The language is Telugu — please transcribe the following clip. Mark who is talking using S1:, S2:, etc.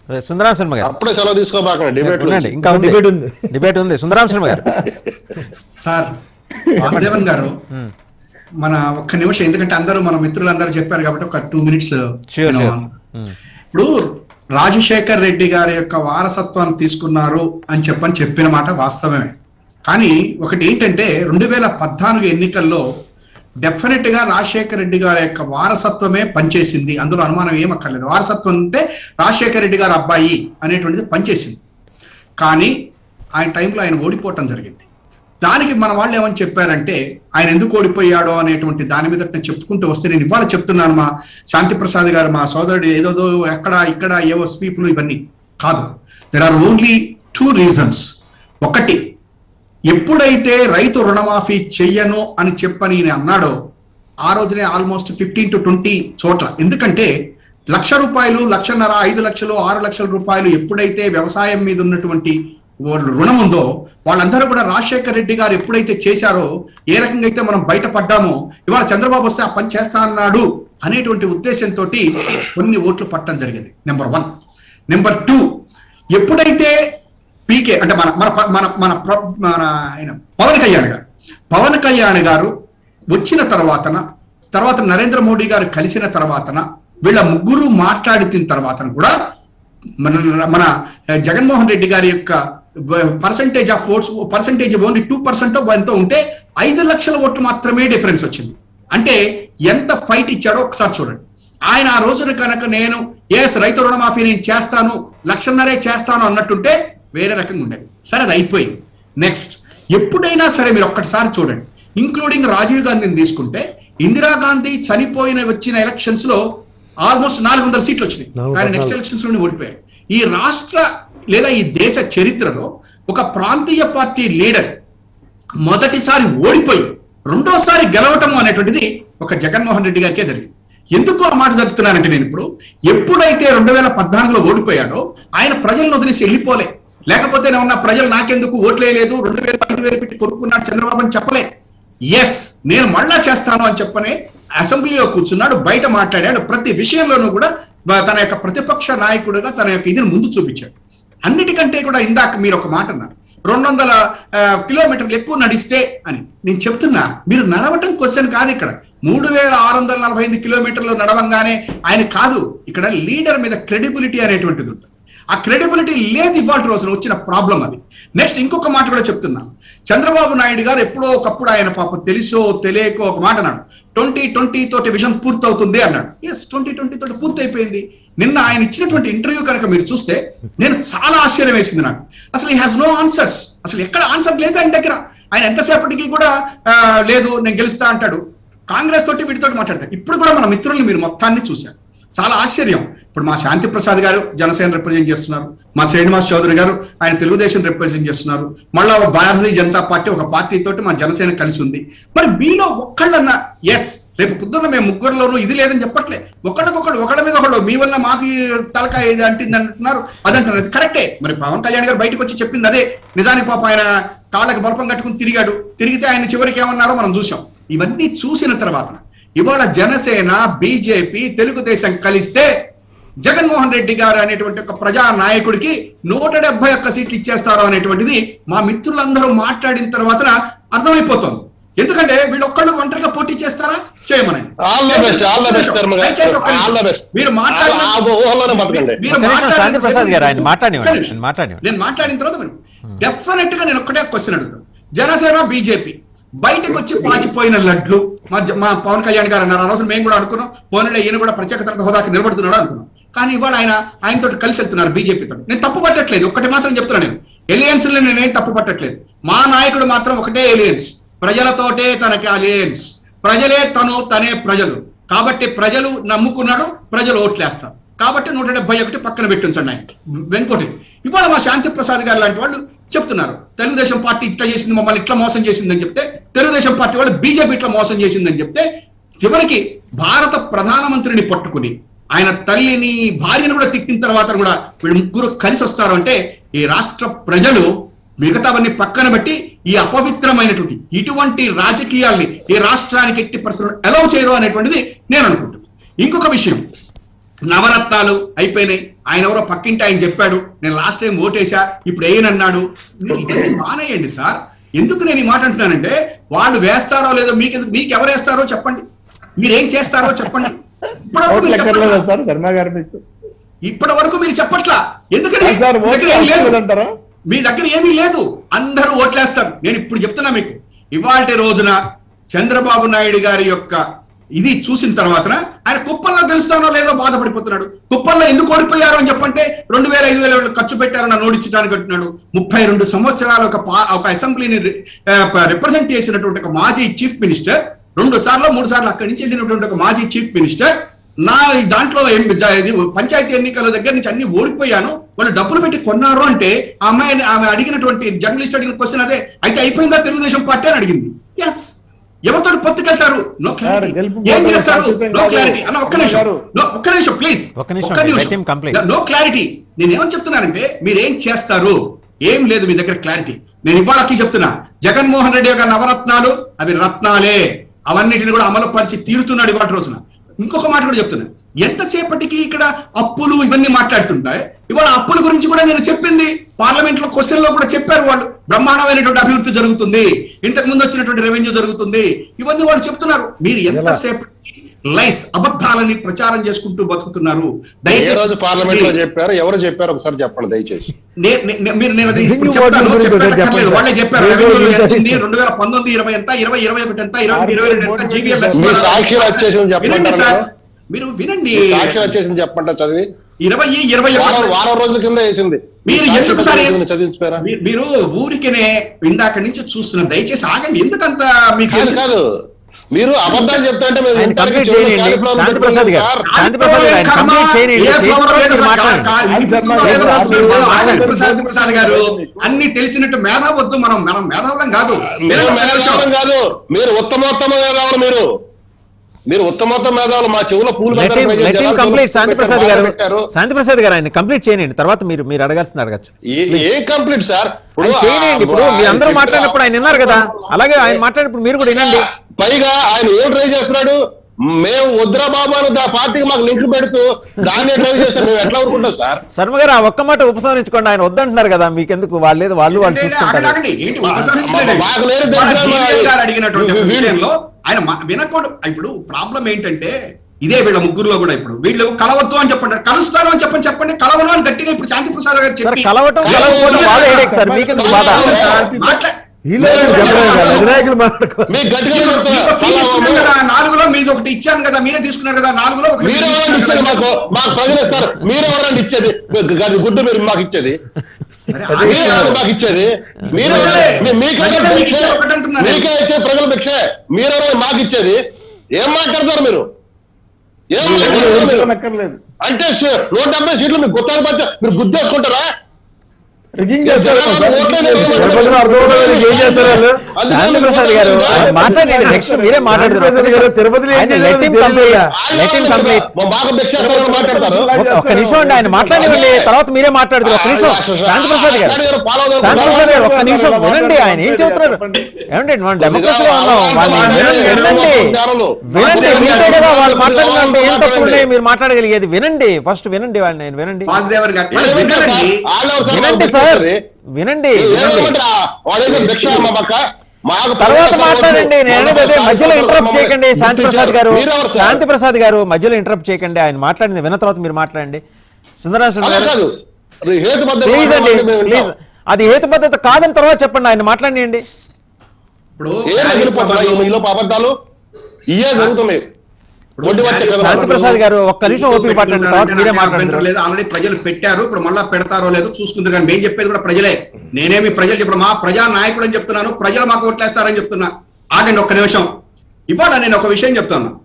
S1: సుందరాం శర్మ గారు
S2: అప్పుడే సెలవు తీసుకోబాకండి డిబేట్
S1: ఉండండి ఇంకా ఉంది
S3: Debate ఉంది.
S1: డిబేట్ ఉంది సుందరాం శర్మ గారు
S4: సార్ వాసుదేవన్ గారు మన ఒక్క నిమిషం ఎందుకంటే అందరూ మన మిత్రులందరూ చెప్పారు కాబట్టి ఒక two minutes
S1: Sure, sure. Hmm.
S4: ఇప్పుడు రాజశేఖర్ రెడ్డి గారి యొక్క వారసత్వాన్ని తీసుకున్నారు అని చెప్పని చెప్పిన మాట వాస్తవమే కానీ ఒకటి ఏంటంటే రెండు వేల పద్నాలుగు ఎన్నికల్లో డెఫినెట్ గా రాజశేఖర్ రెడ్డి గారి యొక్క వారసత్వమే పనిచేసింది అందులో అనుమానం ఏం అక్కర్లేదు వారసత్వం అంటే రాజశేఖర్ రెడ్డి గారి అబ్బాయి అనేటువంటిది పనిచేసింది కానీ ఆయన టైంలో ఆయన ఓడిపోవటం జరిగింది దానికి మన వాళ్ళు ఏమని చెప్పారంటే ఆయన ఎందుకు ఓడిపోయాడో అనేటువంటి దాని మీద నేను చెప్పుకుంటూ వస్తే నేను ఇవాళ చెప్తున్నాను మా శాంతి ప్రసాద్ గారు మా సోదరుడు ఏదోదో ఎక్కడ ఇక్కడ ఏవో స్పీపులు ఇవన్నీ కాదు there are only two reasons ఒకటి ఎప్పుడైతే రైతు రుణమాఫీ చెయ్యను అని చెప్పని ఈయన అన్నాడో ఆ రోజునే ఆల్మోస్ట్ ఫిఫ్టీన్ టు ట్వంటీ చోట్ల ఎందుకంటే లక్ష రూపాయలు లక్షన్నర ఐదు లక్షలు ఆరు లక్షల రూపాయలు ఎప్పుడైతే వ్యవసాయం మీద ఉన్నటువంటి ఓ రుణం ఉందో వాళ్ళందరూ కూడా రాజశేఖర్ రెడ్డి గారు ఎప్పుడైతే చేశారో ఏ రకంగా అయితే మనం బయటపడ్డామో ఇవాళ చంద్రబాబు వస్తే ఆ పని చేస్తా అన్నాడు అనేటువంటి ఉద్దేశంతో కొన్ని ఓట్లు పట్టడం జరిగింది నెంబర్ వన్ నెంబర్ టూ ఎప్పుడైతే పీకే అంటే మన మన మన మన ప్ర- మన ఆయన పవన్ కళ్యాణ్ గారు పవన్ కళ్యాణ్ గారు వచ్చిన తర్వాతన తర్వాత నరేంద్ర మోడీ గారు కలిసిన తర్వాతన వీళ్ళ ముగ్గురు మాట్లాడిన తర్వాతన కూడా మన మన జగన్మోహన్ రెడ్డి గారి యొక్క percentage of votes percentage only two percent ఎంతో ఉంటే ఐదు లక్షల ఓట్లు మాత్రమే డిఫరెన్స్ వచ్చింది అంటే ఎంత ఫైట్ ఇచ్చాడో ఒకసారి చూడండి ఆయన ఆ రోజున కనుక నేను ఎస్ రైతు రుణమాఫీ నేను చేస్తాను లక్షన్నరే చేస్తాను అన్నట్టుంటే వేరే రకంగా ఉండేది సరే అది అయిపోయింది నెక్స్ట్ ఎప్పుడైనా సరే మీరు ఒక్కటిసారి చూడండి ఇంక్లూడింగ్ రాజీవ్ గాంధీని తీసుకుంటే ఇందిరాగాంధీ చనిపోయిన వచ్చిన ఎలక్షన్స్ లో ఆల్మోస్ట్ నాలుగు వందల సీట్లు వచ్చినాయి
S3: నాలుగు
S4: కానీ
S3: వందల.
S4: నెక్స్ట్ ఎలక్షన్స్ లోనే ఓడిపోయాడు ఈ రాష్ట్ర లేదా ఈ దేశ చరిత్రలో ఒక ప్రాంతీయ పార్టీ లీడర్ మొదటిసారి ఓడిపోయి రెండోసారి గెలవటం అనేటువంటిది ఒక జగన్మోహన్ రెడ్డి గారికే జరిగింది ఎందుకు ఆ మాట జరుపుతున్నానంటే నేను ఇప్పుడు ఎప్పుడైతే రెండు వేల పద్నాలుగులో ఓడిపోయాడో ఆయన ప్రజలను వదిలేసి వెళ్ళిపోలే లేకపోతే ఏమన్నా ప్రజలు నాకెందుకు ఓట్లేయలేదు రెండు వేల ఐదు వేలు పెట్టి కొనుక్కున్నాడు చంద్రబాబు అని చెప్పలే ఎస్ నేను మళ్ళా చేస్తాను అని చెప్పనే అసెంబ్లీలో కూర్చున్నాడు బయట మాట్లాడాడు ప్రతి విషయంలోనూ కూడా బ- తన యొక్క ప్రతిపక్ష నాయకుడిగా తన యొక్క ఇదిని ముందు చూపించాడు అన్నిటికంటే కూడా ఇందాక మీరు ఒక మాట అన్నారు రెండు వందల ఆ, కిలోమీటర్లు ఎక్కువ నడిస్తే అని నేను చెప్తున్నా మీరు నడవటం క్వశ్చన్ కాదు ఇక్కడ మూడు వేల ఆరు వందల నలభై ఐదు కిలోమీటర్లు నడవంగానే ఆయన కాదు ఇక్కడ లీడర్ మీద క్రెడిబిలిటీ అనేటువంటిది ఉంటుంది ఆ క్రెడిబిలిటీ లేదు ఇవాళ రోజున వచ్చిన ప్రాబ్లం అది నెక్స్ట్ ఇంకొక మాట కూడా చెప్తున్నా చంద్రబాబు నాయుడు గారు ఎప్పుడో ఒకప్పుడు ఆయన పాపం తెలుసో తెలియకో ఒక మాట అన్నాడు ట్వంటీ ట్వంటీ తోటి విజన్ పూర్తవుతుంది అన్నాడు ఎస్ ట్వంటీ ట్వంటీ తోటి పూర్తయిపోయింది నిన్న ఆయన ఇచ్చినటువంటి ఇంటర్వ్యూ కనుక మీరు చూస్తే నేను చాలా ఆశ్చర్యం వేసింది నాకు అసలు ఈ హాజ్ నో ఆన్సర్స్ అసలు ఎక్కడ ఆన్సర్ లేదు ఆయన దగ్గర ఆయన ఎంతసేపటికి కూడా ఆ, లేదు నేను గెలుస్తా అంటాడు కాంగ్రెస్ తోటి వీటితోటి మాట్లాడతాడు ఇప్పుడు కూడా మన మిత్రుల్ని మీరు మొత్తాన్ని చూశారు చాలా ఆశ్చర్యం ఇప్పుడు మా శాంతి ప్రసాద్ గారు జనసేన రిప్రజెంట్ చేస్తున్నారు మా శ్రీనివాస్ చౌదరి గారు ఆయన తెలుగుదేశం రిప్రజెంట్ చేస్తున్నారు మళ్ళా ఒక భారతీయ జనతా పార్టీ ఒక పార్టీ తోటి మా జనసేన కలిసి ఉంది మరి మీలో ఒక్కళ్ళన్నా ఎస్ రేపు పొద్దున్న మేము ముగ్గురులోనూ ఇది లేదని చెప్పట్లే ఒకళ్ళకొకళ్ళు ఒకళ్ళ మీద ఒకళ్ళు మీ వల్ల మాకు ఈ తలకాయ ఇది అంటుంది అంటున్నారు అదంటున్నారు అది కరెక్టే మరి పవన్ కళ్యాణ్ గారు బయటకు వచ్చి చెప్పింది అదే నిజానికి పాప ఆయన కాళ్ళకి బల్పం కట్టుకుని తిరిగాడు తిరిగితే ఆయన చివరికి ఏమన్నారో మనం చూసాం ఇవన్నీ చూసిన తర్వాత ఇవాళ జనసేన బీజేపీ తెలుగుదేశం కలిస్తే జగన్మోహన్ రెడ్డి గారు అనేటువంటి ఒక ప్రజా నాయకుడికి నూట డెబ్బై ఒక్క సీట్లు ఇచ్చేస్తారు అనేటువంటిది మా మిత్రులందరూ మాట్లాడిన తర్వాత అర్థమైపోతుంది ఎందుకంటే వీళ్ళు ఒక్కళ్ళు ఒంటరిగా పోటీ చేస్తారా చేయమనండి
S2: all the best all the best Sharma garu
S4: దయచేసి ఒక్క నిమిషం.
S2: ఆల్ ద బెస్ట్
S4: మీరు మాట్లాడిన
S2: ఆ ఊహలోనే బతకండి
S4: మీరు
S1: ఒక్క నిమిషం,
S4: మాట్లాడిన
S1: శాంతి ప్రసాద్ గారు, ఆయన
S4: ఒక్క
S1: మాట్లాడినివ్వండి,
S4: నిమిషం.
S1: ఆయన మాట్లాడినివ్వండి.
S4: నేను మాట్లాడిన తర్వాత మీరు డెఫినెట్ గా నేను ఒక్కటే క్వశ్చన్ అడుగుతాను జనసేన బీజేపీ బయటకు వచ్చి పాచిపోయిన లడ్లు మా జ- మా పవన్ కళ్యాణ్ గారు అన్నారు ఆ రోజు మేము కూడా అనుకున్నాం పోనీలో ఈయన కూడా ప్రత్యేక తరగతి హోదాకి నిలబడుతున్నాడు అనుకున్నాం కానీ ఇవాళ ఆయన ఆయనతో కలిసి వెళ్తున్నారు బీజేపీ తోటి నేను తప్పు పట్టట్లేదు ఒక్కటి మాత్రం చెప్తున్నాను నేను ఎలియన్స్ లో నేనేం తప్పు పట్టట్లేదు మా నాయకుడు మాత్రం ఒకటే ఎలియన్స్ ప్రజలతోటే తనకి అలియన్స్ ప్రజలే తను తనే ప్రజలు కాబట్టి ప్రజలు నమ్ముకున్నాడు ప్రజలు ఓట్లేస్తారు కాబట్టి నూట డెబ్బై ఒకటి పక్కన పెట్టించండి ఆయన వెంకోటి ఇవాళ మా శాంతి ప్రసాద్ గారు లాంటి వాళ్ళు చెప్తున్నారు తెలుగుదేశం పార్టీ ఇట్లా చేసింది మమ్మల్ని ఇట్లా మోసం చేసిందని చెప్తే తెలుగుదేశం పార్టీ వాళ్ళు బీజేపీ ఇట్లా మోసం చేసిందని చెప్తే చివరికి భారత ప్రధానమంత్రిని పట్టుకుని ఆయన తల్లిని భార్యను కూడా తిట్టిన తర్వాత కూడా వీళ్ళు ముగ్గురు కలిసి వస్తారు అంటే ఈ రాష్ట్ర ప్రజలు మిగతావన్నీ పక్కన పెట్టి ఈ అపవిత్రమైనటువంటి ఇటువంటి రాజకీయాల్ని ఈ రాష్ట్రానికి ఎట్టి పరిస్థితుల్లో అలౌ చేయరు అనేటువంటిది నేను అనుకుంటున్నాను ఇంకొక విషయం నవరత్నాలు అయిపోయినాయి ఆయన ఎవరో పక్కింటి ఆయన చెప్పాడు నేను లాస్ట్ టైం ఓటేసా ఇప్పుడు వేయనన్నాడు మీరు ఇవన్నీ మానేయండి సార్ ఎందుకు నేను ఈ మాట అంటున్నానంటే వాళ్ళు వేస్తారో లేదో మీకు ఎందుకు- మీకు ఎవరు వేస్తారో చెప్పండి మీరేం చేస్తారో చెప్పండి ఇప్పటివరకు
S3: ఓట్లు
S4: మీరు
S3: ఎక్కర్లేదా
S4: చెప్పట్లా.
S3: సార్ శర్మ గారు మీకు
S4: ఇప్పటి వరకు మీరు చెప్పట్లా ఎందుకని
S3: సార్
S4: మీ దగ్గర
S3: ఓట్లు
S4: ఏం లేదు.
S3: వేయలేదంటారా
S4: మీ దగ్గర ఏమీ లేదు అందరూ ఓట్లేస్తారు నేను ఇప్పుడు చెప్తున్నా మీకు ఇవాళ రోజున చంద్రబాబు నాయుడు గారి యొక్క ఇది చూసిన తర్వాత ఆయన కుప్పల్లో గెలుస్తానో లేదో బాధపడిపోతున్నాడు కుప్పల్లో ఎందుకు ఓడిపోయారు అని చెప్పంటే రెండు వేల ఐదు వేల ఖర్చు పెట్టారని నోడించడానికి అంటున్నాడు ముప్పై రెండు సంవత్సరాలు ఒక పా- ఒక అసెంబ్లీని రిప్రజెంట్ చేసినటువంటి ఒక మాజీ చీఫ్ మినిస్టర్ రెండు సార్లు మూడు సార్లు అక్కడి నుంచి వెళ్ళినటువంటి ఒక మాజీ చీఫ్ మినిస్టర్ నా ఈ దాంట్లో ఏం జ- ఇది పంచాయతీ ఎన్నికల దగ్గర నుంచి అన్ని ఓడిపోయాను వాళ్ళు డబ్బులు పెట్టి కొన్నారు అంటే ఆ అమ్మాయి ఆమె అడిగినటువంటి జర్నలిస్ట్ అడిగిన క్వశ్చన్ అదే అయితే అయిపోయిందా తెలుగుదేశం పార్టీ అని అడిగింది ఎస్ ఎవరితో పొత్తుకెళ్తారు నో
S3: సార్, గెలుపు
S4: క్లారిటీ ఏం
S3: ఓటమి
S4: చేస్తారు
S3: శాశ్వతం
S4: నో
S3: కాదు.
S4: క్లారిటీ అన్న ఒక్క నిమిషం
S3: గారు.
S4: No, ఒక్క నిమిషం ప్లీజ్
S1: ఒక్క నిమిషం అండి, let him complete.
S4: No clarity నేను ఏమని చెప్తున్నానంటే మీరు ఏం చేస్తారు ఏం లేదు మీ దగ్గర క్లారిటీ నేను ఇవాళకి చెప్తున్నా జగన్మోహన్ రెడ్డి యొక్క నవరత్నాలు అవి రత్నాలే అవన్నిటిని కూడా అమలు పరిచి తీరుతున్నాడు ఇవాళ రోజున ఇంకొక మాట కూడా చెప్తున్నా ఎంతసేపటికి ఇక్కడ అప్పులు ఇవన్నీ మాట్లాడుతుంటాయి ఇవాళ అప్పుల గురించి కూడా నేను చెప్పింది పార్లమెంట్ లో క్వశ్చన్ లో కూడా చెప్పారు వాళ్ళు బ్రహ్మాండమైనటువంటి అభివృద్ధి జరుగుతుంది ఇంతకు ముందు వచ్చినటువంటి రెవెన్యూ జరుగుతుంది ఇవన్నీ వాళ్ళు చెప్తున్నారు మీరు ఎంతసేపటికి లైస్ అబద్ధాలని ప్రచారం చేసుకుంటూ బతుకుతున్నారు
S2: ఏ రోజు పార్లమెంట్ లో
S4: దయచేసి
S2: చెప్పారు ఎవరు చెప్పారు ఒకసారి చెప్పండి దయచేసి
S4: నే- నే- నే- మీరు నేను అది ఇప్పుడు
S3: Revenue
S4: చెప్తాను
S3: board గురించి
S4: చెప్పనక్కర్లేదు.
S3: చెప్పండి.
S4: వాళ్ళే చెప్పారు
S3: Revenue
S4: రెవెన్యూ
S3: board
S4: ఎంత ఉంది
S3: గురించి.
S4: రెండు వేల పంతొమ్మిది ఇరవై ఎంత ఇరవై ఇరవై ఒకటి ఎంత ఇరవై ఇరవై రెండు ఎంత
S3: Revenue
S4: జీవీఎల్
S3: board
S2: మీ సాక్షిలు వచ్చేసింది చెప్పంటారా
S4: వినండి సార్
S2: మీరు?
S4: మీరు వినండి
S2: సాక్షి వచ్చేసింది చెప్పంట చదివి
S4: ఇరవై ఇరవై
S2: వారం
S4: ఒకటి
S2: వారం రోజుల కింద వేసింది
S4: మీరు
S2: సాక్షి
S4: ఎందుకు సార్
S2: పత్రిక చదివించిపోయారా
S4: మీ- మీరు ఊరికనే ఇందాక నుంచి చూస్తున్నారు దయచేసి ఆగండి ఎందుకంత మీకు
S2: కాదు కాదు మీరు అబద్ధాలు చెప్తా అంటే మేము
S1: ఆయన
S2: వినటానికి
S1: కంప్లీట్
S2: చెవులు
S1: చేయండి
S2: కాలిఫ్లవర్
S1: శాంతి ప్రసాద్ గారు
S2: సార్.
S1: శాంతి ప్రసాద్ గారు ఆయన
S4: కర్మ,
S1: కంప్లీట్ చేయండి
S4: ఏ
S1: చేసిన
S4: ఫ్లవర్
S1: తర్వాత
S4: లేదు
S1: మీరు
S4: సార్.
S1: మాట్లాడండి
S4: కా- వినిపిస్తుందో
S3: శాంతి
S4: లేదో
S3: ప్రసాద్
S4: చూస్తున్నాం.
S3: గారు
S4: ఆగండి
S3: మాట్లాడండి.
S4: ప్రసాద్ ప్రసాద్ గారు అన్ని తెలిసినట్టు మేధావద్దు మనం మనం మేధావులం కాదు
S2: మీరు
S4: ఒక్క
S2: మేధావులం
S4: నిమిషం.
S2: కాదు మీరు ఉత్తమోత్తమ మేధావులు మీరు మీరు ఉత్తమోత్తమ మేధావులు మా చెవులో పూలు
S1: లెట్
S2: పెట్టారు, ప్రజలు
S1: లెట్
S2: జనాలు
S1: కంప్లీట్
S2: పూలు
S1: శాంతి ప్రసాద్
S2: పెట్టారు,
S1: గారు
S2: పెట్టారు.
S1: శాంతి ప్రసాద్ గారు ఆయన కంప్లీట్ చేయండి తర్వాత మీరు మీరు అడగాల్సింది అడగచ్చు
S2: ఏ- ఏ కంప్లీట్ సార్ ఇప్పుడు
S1: ఆయన చేయండి ఇప్పుడు
S2: ఆ-
S1: మీరు అందరూ
S2: ఆయన
S1: మాట్లాడినప్పుడు ఆయన విన్నారు కదా అలాగే ఆయన మాట్లాడినప్పుడు మీరు కూడా వినండి
S2: పైగా ఆయన ఏం ట్రై చేస్తున్నాడు మేము వద్దురా బాబు అని ఆ పార్టీకి మాకు లింక్ పెడుతూ దాన్ని ట్రై చేస్తాం మేము ఎట్లా ఊరుకుంటాం సార్
S1: శర్మ గారు ఆ ఒక్క మాట ఉపసంహరించుకోండి ఆయన వద్దంటున్నారు కదా మీకెందుకు వాళ్ళు లేదు వాళ్ళు వాళ్ళు
S4: ఏంటి,
S1: చూసుకుంటారు
S4: ఆగండి, ఆగండి. ఏంటి ఉపసంహరించలేదు?
S2: మా- మాకు లేదు
S4: మన
S2: తెలుసా,
S4: జీవీఎల్
S2: మా-
S4: గారు అడిగినటువంటి
S2: వీ- వీ-
S4: విషయంలో ఆయన మ- వినకూడదు ఇప్పుడు ప్రాబ్లం ఏంటంటే ఇదే వీళ్ళ ముగ్గురులో కూడా ఇప్పుడు వీళ్ళు కలవద్దు అని చెప్పండి కలుస్తారు అని చెప్పండి చెప్పండి కలవను అని గట్టిగా ఇప్పుడు శాంతి ప్రసాద్ గారు
S1: సార్
S4: చెప్పి
S1: కలవటం కలవకపోవడం వాళ్ళే హెడేక్ సార్ మీకెందుకు బాధ
S4: సార్, మాట్లా-
S3: వీళ్ళే చెప్పలేదు కదా, అధినాయకులు మాట్లాడుకో
S2: మీకు గట్టిగా
S4: మీకు
S2: చెప్తున్నా.
S4: ఒక సీట్ ఇస్తున్నాను
S2: అలా
S4: కదా, నాలుగులో మీది ఒకటి ఇచ్చాను కదా మీరే తీసుకున్నారు కదా నాలుగులో ఒకటి
S2: మీరు
S4: మీరు
S2: ఎవరండి
S4: తీసుకున్నారు
S2: ఇచ్చేది
S4: కదా.
S2: మాకు మాకు ప్రజలు ఇస్తారు మీరు ఎవరండి ఇచ్చేది మీకు గది గుడ్డు మీరు మాకు ఇచ్చేది
S4: అరే,
S2: మీరు
S4: ఆగండి.
S2: ఎవరు మాకు ఇచ్చేది మీరు
S4: ప్రజలే.
S2: మీ- మీకే
S4: ప్రజలే మీకు
S2: భిక్ష
S4: ఇచ్చేది ఒకటి అంటున్నారు.
S2: మీకే ఇచ్చే ప్రజల భిక్ష మీరు ఎవరు మాకు ఇచ్చేది ఏం మాట్లాడతారు మీరు ఏం మాట్లాడతారు మీరు
S3: అక్కర్లేదు
S2: అంటే స- నూట డెబ్బై సీట్లు మీకు గుత్తాలు పంచ మీరు గుద్దేసుకుంటారా
S3: రిగింగ్
S2: ఏ
S3: చేస్తారు
S2: జనాలు
S3: సార్.
S2: ఓట్లే లేదు.
S3: తిరుపతిలో అర్థం అవ్వడం లేదు, ఏం చేస్తారు వాళ్ళు
S2: అందుకే
S1: శాంతి
S2: మీరు
S1: ప్రసాద్ గారు
S2: ఓట్లేదు.
S1: ఆయన మాట్లాడండి నెక్స్ట్ మీరే మాట్లాడుతున్నారు
S3: శాంతి ప్రసాద్ గారు తిరుపతిలో ఏం చేశారో
S1: లెట్ హిమ్
S3: తెలియదు
S1: కంప్లీట్
S3: కదా.
S1: లెట్ హిమ్ కంప్లీట్
S2: మా బాగా భిక్ష ఇస్తారని మాట్లాడతారు
S1: ఒక్క నిమిషం అండి ఆయన మాట్లాడివ్వండి తర్వాత మీరే మాట్లాడుతారు ఒక్క నిమిషం శాంతి ప్రసాద్ గారు శాంతి ప్రసాద్ గారు ఒక్క నిమిషం వినండి ఆయన ఏం చెబుతున్నారు ఏమండి మనం డెమోక్రసీలో ఉన్నాం వాళ్ళు వినండి వినండి వినండి వింటే కదా వాళ్ళు మాట్లాడినంటే ఏం తప్పు ఉన్నాయి మీరు మాట్లాడగలిగేది వినండి ఫస్ట్ వినండి వాళ్ళని నేను వినండి
S4: వాసుదేవర్ గారు మళ్ళీ వినండి.
S1: వినండి సార్ వినండి వినండి
S2: వాడేదో భిక్ష మా పక్క మాకు
S1: తర్వాత మాట్లాడండి నేను అనేది అదే మధ్యలో ఇంటరప్ట్ చేయకండి శాంతి ప్రసాద్ గారు శాంతి ప్రసాద్ గారు మధ్యలో ఇంటరప్ట్ చేయకండి ఆయన మాట్లాడింది విన్న తర్వాత మీరు మాట్లాడండి సుందరాశ్వరం
S2: అలా
S1: గారు
S2: కాదు హేతుబద్ధ
S1: ప్లీజ్ అండి ప్లీజ్ అది హేతుబద్ధత కాదని తర్వాత చెప్పండి ఆయన మాట్లాడియండి
S4: ఇప్పుడు
S2: ఏ రగిలిపోతారా ఈ మీలో అబద్ధాలు ఇయే జరుగుతున్నాయి ఒడ్డు వచ్చే కదా.
S1: శాంతి ప్రసాద్ గారు ఒక్క నిమిషం ఓపిక పట్టండి తర్వాత మీరే మాట్లాడతారు
S4: లేదు ఆల్రెడీ ప్రజలు పెట్టారు ఇప్పుడు మళ్ళా పెడతారో లేదో చూసుకుంది కానీ మేము చెప్పేది కూడా ప్రజలే నేనేమి ప్రజలు ఇప్పుడు మా ప్రజా నాయకుడు అని చెప్తున్నాను ప్రజలు మాకు ఓట్లేస్తారని చెప్తున్నా ఆగండి ఒక్క నిమిషం ఇవాళ నేను ఒక విషయం చెప్తాను